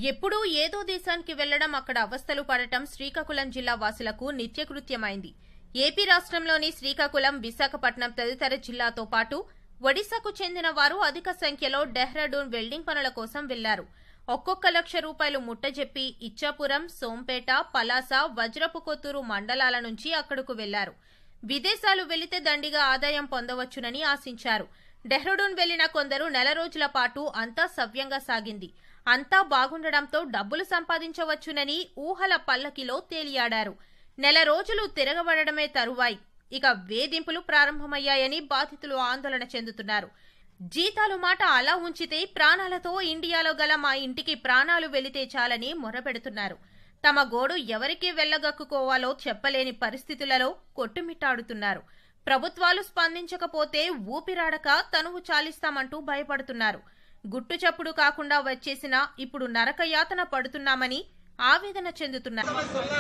ఎప్పుడూ ఏదో దేశానికి వెళ్లడం అక్కడ అవస్థలు పడటం శ్రీకాకుళం జిల్లా వాసులకు నిత్యకృత్యమైంది ఏపీ రాష్ట్రంలోని శ్రీకాకుళం విశాఖపట్నం తదితర జిల్లాతో పాటు ఒడిశాకు చెందిన వారు అధిక సంఖ్యలో డెహ్రాడూన్ వెల్డింగ్ పనుల కోసం వెళ్లారు ఒక్కొక్క లక్ష రూపాయలు ముట్టజెప్పి ఇచ్చాపురం సోంపేట పలాస వజ్రపు కొత్తూరు మండలాల నుంచి అక్కడకు వెళ్లారు విదేశాలు వెళితే దండిగా ఆదాయం పొందవచ్చునని ఆశించారు డెహ్రాడూన్ వెళ్లిన కొందరు నెల రోజుల పాటు అంతా సవ్యంగా సాగింది అంతా బాగుండడంతో డబ్బులు సంపాదించవచ్చునని ఊహల పల్లకిలో తేలియాడారు నెల రోజులు తిరగబడడమే తరువాయి ఇక వేధింపులు ప్రారంభమయ్యాయని బాధితులు ఆందోళన చెందుతున్నారు జీతాలు మాట అలా ఉంచితే ప్రాణాలతో ఇండియాలో గల మా ఇంటికి ప్రాణాలు వెళితే చాలని మొరపెడుతున్నారు తమ గోడు ఎవరికి వెళ్లగక్కుకోవాలో చెప్పలేని పరిస్థితులలో కొట్టుమిట్టాడుతున్నారు ప్రభుత్వాలు స్పందించకపోతే ఊపిరాడక తనువు చాలిస్తామంటూ భయపడుతున్నారు గుట్టు చప్పుడు కాకుండా వచ్చేసిన ఇప్పుడు నరకయాతన పడుతున్నామని ఆవేదన చెందుతున్నారు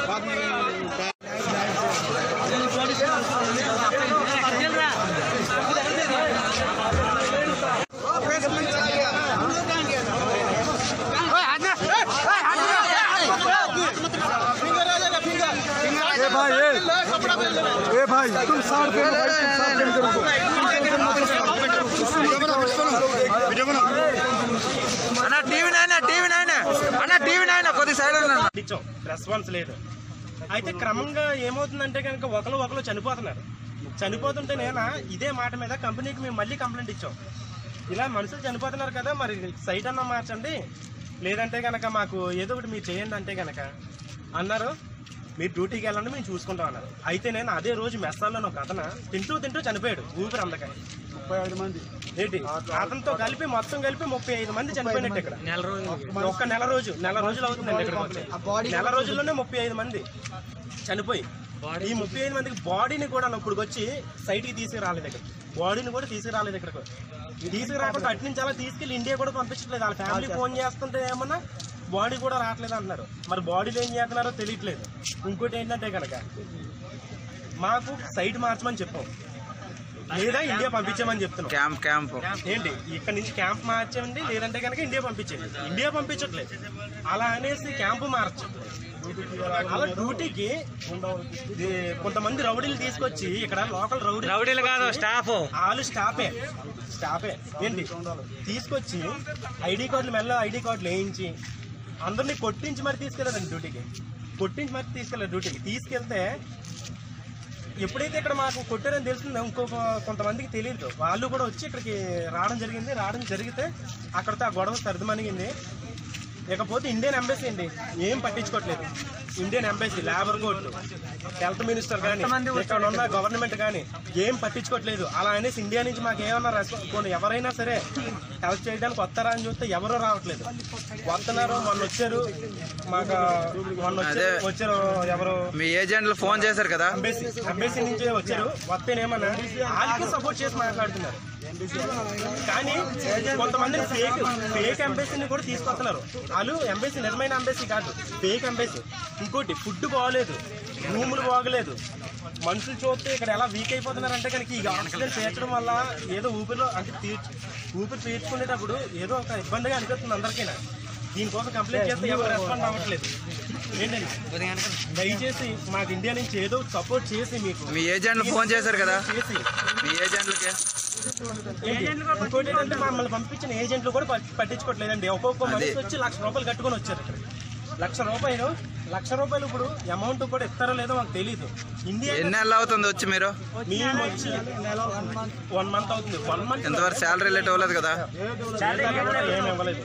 ए भाई ए, ए भाई तुम साइड पे भाई तुम साइड पे करो అన్న టీవీ నాయన టీవీ నాయన అన్న టీవీ నాయన కొద్ది సైడ్ అన్న ఇచ్చాం రెస్పాన్స్ లేదు అయితే క్రమంగా ఏమవుతుందంటే కనుక ఒకరు ఒకరు చనిపోతున్నారు చనిపోతుంటే నేను ఇదే మాట మీద కంపెనీకి మేము మళ్ళీ కంప్లైంట్ ఇచ్చాం ఇలా మనుషులు చనిపోతున్నారు కదా మరి సైట్ అన్న మార్చండి లేదంటే కనుక మాకు ఏదో ఒకటి మీరు చేయండి అంటే కనుక అన్నారు మీరు డ్యూటీకి వెళ్ళండి మేము చూసుకుంటాం అన్నారు అయితే నేను అదే రోజు మెస్సాల్లో ఒక అతను తింటూ తింటూ చనిపోయాడు ఊపిరి అందక ముప్పై ఐదు మంది ఏంటి అతనితో కలిపి మొత్తం కలిపి ముప్పై ఐదు మంది చనిపోయినట్టు ఇక్కడ ఒక్క నెల రోజు నెల రోజులు అవుతుందండి ఇక్కడికి వచ్చి నెల రోజుల్లోనే ముప్పై ఐదు మంది చనిపోయి ఈ ముప్పై ఐదు మందికి బాడీని కూడా ఇప్పుడు వచ్చి సైట్ కి తీసుకురాలేదు ఇక్కడ బాడీని కూడా తీసుకురాలేదు ఇక్కడికి తీసుకురాకుండా అటు నుంచి అలా తీసుకెళ్లి ఇండియా కూడా పంపించట్లేదు వాళ్ళ ఫ్యామిలీ ఫోన్ చేస్తుంటే ఏమన్నా బాడీ కూడా రావట్లేదు అంటున్నారు మరి బాడీలో ఏం చేస్తున్నారో తెలియట్లేదు ఇంకోటి ఏంటంటే కనుక మాకు సైట్ మార్చమని చెప్పాం లేదా ఇండియా పంపించామని చెప్తున్నాం క్యాంప్ క్యాంప్ ఏంటి ఇక్కడ నుంచి క్యాంప్ మార్చండి లేదంటే కనుక ఇండియా పంపించండి ఇండియా పంపించట్లేదు అలా అనేసి క్యాంపు మార్చు అలా డ్యూటీకి ఇది కొంతమంది రౌడీలు తీసుకొచ్చి ఇక్కడ లోకల్ రౌడీ రౌడీలు కాదు స్టాఫ్ వాళ్ళు స్టాఫే స్టాఫే ఏంటి తీసుకొచ్చి ఐడి కార్డులు మెల్ల ఐడి కార్డులు వేయించి అందరినీ కొట్టించి మరి తీసుకెళ్ళారండి డ్యూటీకి కొట్టించి మరి తీసుకెళ్ళారు డ్యూటీకి తీసుకెళ్తే ఎప్పుడైతే ఇక్కడ మాకు కొట్టారని తెలిసిందో ఇంకొక కొంతమందికి తెలియదు వాళ్ళు కూడా వచ్చి ఇక్కడికి రావడం జరిగింది రావడం జరిగితే అక్కడితో ఆ గొడవ సర్దుమణిగింది ఇకపోతే ఇండియన్ ఎంబసీ అండి ఏం పట్టించుకోవట్లేదు Indian embassy labour court health minister కానీ ఇక్కడ ఉన్న గవర్నమెంట్ కానీ ఏం పట్టించుకోవట్లేదు అలా అనేసి ఇండియా నుంచి మాకు ఏమన్నా రెస్పాన్స్ పోనీ ఎవరైనా సరే హెల్ప్ చేయడానికి వస్తారా అని చూస్తే ఎవరూ రావట్లేదు వస్తున్నారు మొన్న వచ్చారు మాకు మొన్న వచ్చారు వచ్చారు ఎవరు మీ ఏజెంట్లు ఫోన్ చేశారు కదా ఎంబసీ ఎంబసీ నుంచి వచ్చారు వస్తేనేమన్నా వాళ్ళకి సపోర్ట్ చేసి మాట్లాడుతున్నారు కానీ కొంతమంది ఫేక్ ఫేక్ ఎంబసీని కూడా తీసుకొస్తున్నారు వాళ్ళు ఎంబసీ నిజమైన ఎంబసీ కాదు ఫేక్ ఎంబసీ ఇంకోటి ఫుడ్ బాగోలేదు రూములు బాగలేదు మనుషులు చూస్తే ఇక్కడ ఎలా వీక్ అయిపోతున్నారంటే కనుక ఈ ఆక్సిజన్ పీల్చడం వల్ల ఏదో ఊపిరిలో అంటే తీర్చు ఊపిరి పీల్చుకునేటప్పుడు ఏదో ఒక ఇబ్బందిగా అనిపిస్తుంది అందరికీ దీనికోసం కంప్లైంట్ చేస్తే ఎవరు రెస్పాండ్ అవ్వట్లేదు ఏంటండి దయచేసి మాకు ఇండియా నుంచి ఏదో సపోర్ట్ చేసి మీకు మీ ఏజెంట్లు ఫోన్ చేశారు కదా చేసి మీ ఏజెంట్లకి ఏంటి? ఇంకోటి ఏంటంటే మమ్మల్ని పంపించిన ఏజెంట్లు కూడా పట్- పట్టించుకోవట్లేదండి ఒక్కొక్క మనిషి వచ్చి లక్ష రూపాయలు కట్టుకొని వచ్చారు ఇక్కడ లక్ష రూపాయలు లక్ష రూపాయలు ఇప్పుడు అమౌంట్ కూడా ఇస్తారో లేదో మాకు తెలియదు ఇండియా ఎన్ని నెలలు అవుతుంది వచ్చి మీరు మేము వచ్చి వన్ మంత్ అవుతుంది వన్ మంత్ ఇంతవరకు శాలరీ లేట్ అవ్వలేదు కదా ఏమి ఇవ్వలేదు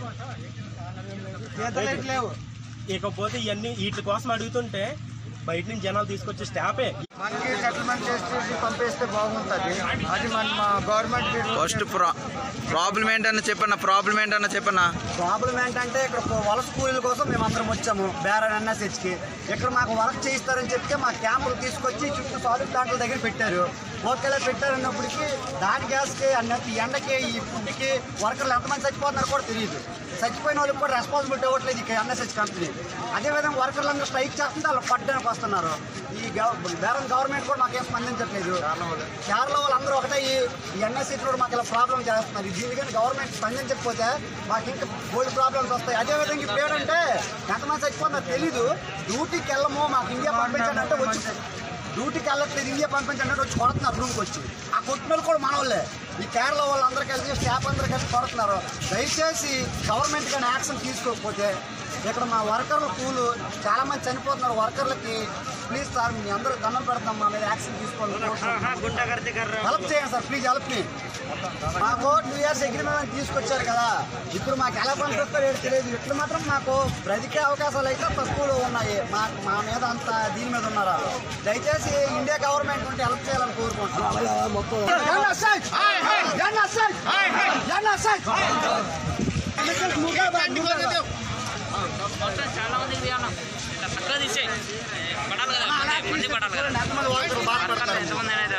ఇకపోతే ఇవన్నీ వీటి కోసం అడుగుతుంటే బయట నుంచి జనాలు తీసుకొచ్చే స్టాఫే మనకి సెటిల్మెంట్ చేసి పంపిస్తే బాగుంటుంది అది మన మా గవర్నమెంట్ ఫస్ట్ ప్రా ప్రాబ్లం ఏంటన్నా చెప్పన్నా ప్రాబ్లం ఏంటన్నా చెప్పన్నా ప్రాబ్లం ఏంటంటే ఇక్కడ కో- వలస కూలీల కోసం మేము అందరం వచ్చాము బేరన్ ఎన్ఎస్హెచ్కి ఇక్కడ మాకు వర్క్ చేయిస్తారని చెప్తే మా క్యాంపులు తీసుకొచ్చి చుట్టూ సాలిడ్ ప్లాంట్ల దగ్గర పెట్టారు ఓకేలా పెట్టారన్నప్పటికీ దాని గ్యాస్కి అన్నట్టు ఈ ఎండకి ఈ ఫుడ్కి వర్కర్లు ఎంతమంది చచ్చిపోతున్నారో కూడా తెలియదు చచ్చిపోయిన వాళ్ళకి కూడా రెస్పాన్సిబిలిటీ ఇవ్వట్లేదు ఈ ఎన్ఎస్హెచ్ కంపెనీ అదేవిధంగా వర్కర్లు అందరూ స్ట్రైక్ చేస్తుంటే వాళ్ళు పట్టడానికి వస్తున్నారు ఈ గవ- వేరే గవర్నమెంట్ కూడా మాకేం స్పందించట్లేదు కేరళ వాళ్ళందరూ ఒకటే ఈ ఎన్ఎస్హెచ్ కూడా మాకు ఇలా ప్రాబ్లం చేస్తున్నారు దీనికని గవర్నమెంట్ స్పందించకపోతే మాకు ఇంకా గోల్డ్ ప్రాబ్లమ్స్ వస్తాయి అదేవిధంగా ఇప్పుడు ఏంటంటే ఎంతమంది చచ్చిపోతుందో తెలీదు డ్యూటీకి వెళ్ళము మాకు ఇండియా పంపించండి అంటే వచ్చి డ్యూటీకి వెళ్ళట్లేదు ఇండియా పంపించండి అంటే వచ్చి కొడుతున్నారు రూమ్కి వచ్చి ఆ కొట్టిన వాళ్ళు కూడా మన వాళ్ళే ఈ కేరళ వాళ్ళందరూ కలిసి స్టాఫ్ అందరూ కలిసి కొడుతున్నారు దయచేసి గవర్నమెంట్ కానీ యాక్షన్ తీసుకోకపోతే ఇక్కడ మా వర్కర్ల కూలు చాలా మంది చనిపోతున్నారు వర్కర్లకి ప్లీజ్ సార్ మీ అందరూ దండం పెడుతున్నాం మా మీద యాక్షన్ తీసుకోండి హెల్ప్ చేయండి సార్ ప్లీజ్ హెల్ప్ మీ మాకు టూ ఇయర్స్ అగ్రిమెంట్ తీసుకొచ్చారు కదా ఇప్పుడు మాకు ఎలా పంపిస్తారో ఏంటో తెలియదు ఇట్లు మాత్రం మాకు బ్రతికే అవకాశాలు అయితే తక్కువలో ఉన్నాయి మా మా మీద అంత దీని మీద ఉన్నారు దయచేసి ఇండియా గవర్నమెంట్ ఉంటే హెల్ప్ చేయాలని కోరుకుంటున్నాం చాలా మందికి తీయాలి ఇట్లా చక్కగా తీసేయి పడాలి కదా మంది- మంది పడాలి కదా ఎంతమంది అనేది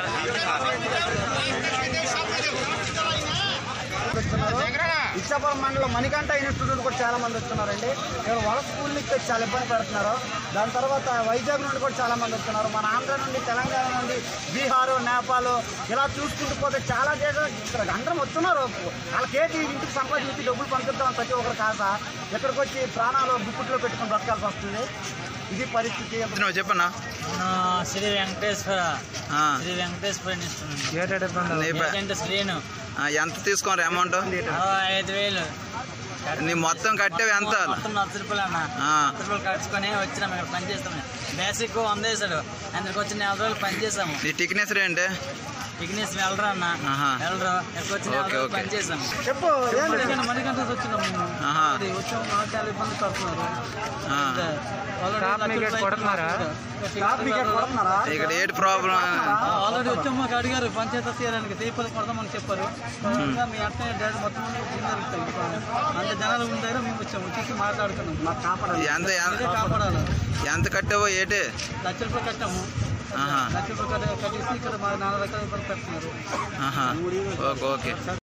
వస్తున్నారు ఇచ్చాపురం మండలం మణికంఠ ఇన్స్టిట్యూట్ కూడా చాలా మంది వస్తున్నారండి ఇక్కడ వాళ్ళ స్కూల్ నుంచి వచ్చి చాలా ఇబ్బంది పెడుతున్నారు దాని తర్వాత వైజాగ్ నుండి కూడా చాలా మంది వస్తున్నారు మన ఆంధ్ర నుండి తెలంగాణ నుండి బీహార్ నేపాల్ ఇలా చూసుకుంటూ పోతే చాలా దేశాలు ఇక్కడ అందరం వస్తున్నారు వాళ్ళకేటి ఇంటికి సంపాదించి డబ్బులు పంపిద్దాం ప్రతి ఒక్కరు కాక ఇక్కడికి వచ్చి ప్రాణాలు గుప్పుట్లో పెట్టుకొని బ్రతకాల్సి వస్తుంది ఇది పరిస్థితి నువ్వు చెప్పన్నా శ్రీ వెంకటేశ్వర ఆ, శ్రీ వెంకటేశ్వర ఇన్స్టిట్యూట్ నీ ప- ఏజెంట్ శ్రీను ఆ, ఎంత తీసుకోరు అమౌంట్ అరవై ఐదు వేలు నీ మొత్తం కట్టేవి ఎంత మొత్తం నచ్చ రూపాయలు అన్న ఆ. నచ్చ రూపాయలు కట్టుకొని వచ్చినాము ఇక్కడ పని చేస్తాము బేసిక్ వంద వేసాడు అందులోకి వచ్చి నెల రోజులు పని చేసాము నీ టిక్నెస్ ఏంటి బిగినెస్ వెళ్ళరు అన్న ఆహా. వెళ్ళరు ఇక్కడికి వచ్చి నెల ఓకే, రోజులు ఓకే. పని చేసాము చెప్పు ఏంటి? మణికంఠ వచ్చినాము మేము ఆహా. అది వచ్చాము మాకు చాలా ఇబ్బంది పడుతున్నారు ఆ. ఆల్రెడీ కొడుతున్నారా? స్టాఫ్ మీకు ఇక్కడ కొడుతున్నారా? ఇక్కడ ఏంటి ప్రాబ్లం ఆల్రెడీ వచ్చాము మాకు అడిగారు పంచాయతీ తీయడానికి తీపలు కొడదామని చెప్పారు కొడగా మీ అట్టే డాడీ మొత్తం అంత జనాలు ఉంటారు మేము వచ్చాము చూసి మాట్లాడుతున్నాం మాకు కాపాడాలి ఎంత ఇదే కాపాడాలి ఎంత కట్టావో ఏంటి లక్ష రూపాయలు కట్టాము ఆహా. లక్ష రూపాయలు కట్టేసి ఇక్కడ మా నాన్న రకాల ఇబ్బంది పెడుతున్నారు ఆహా. Okay okay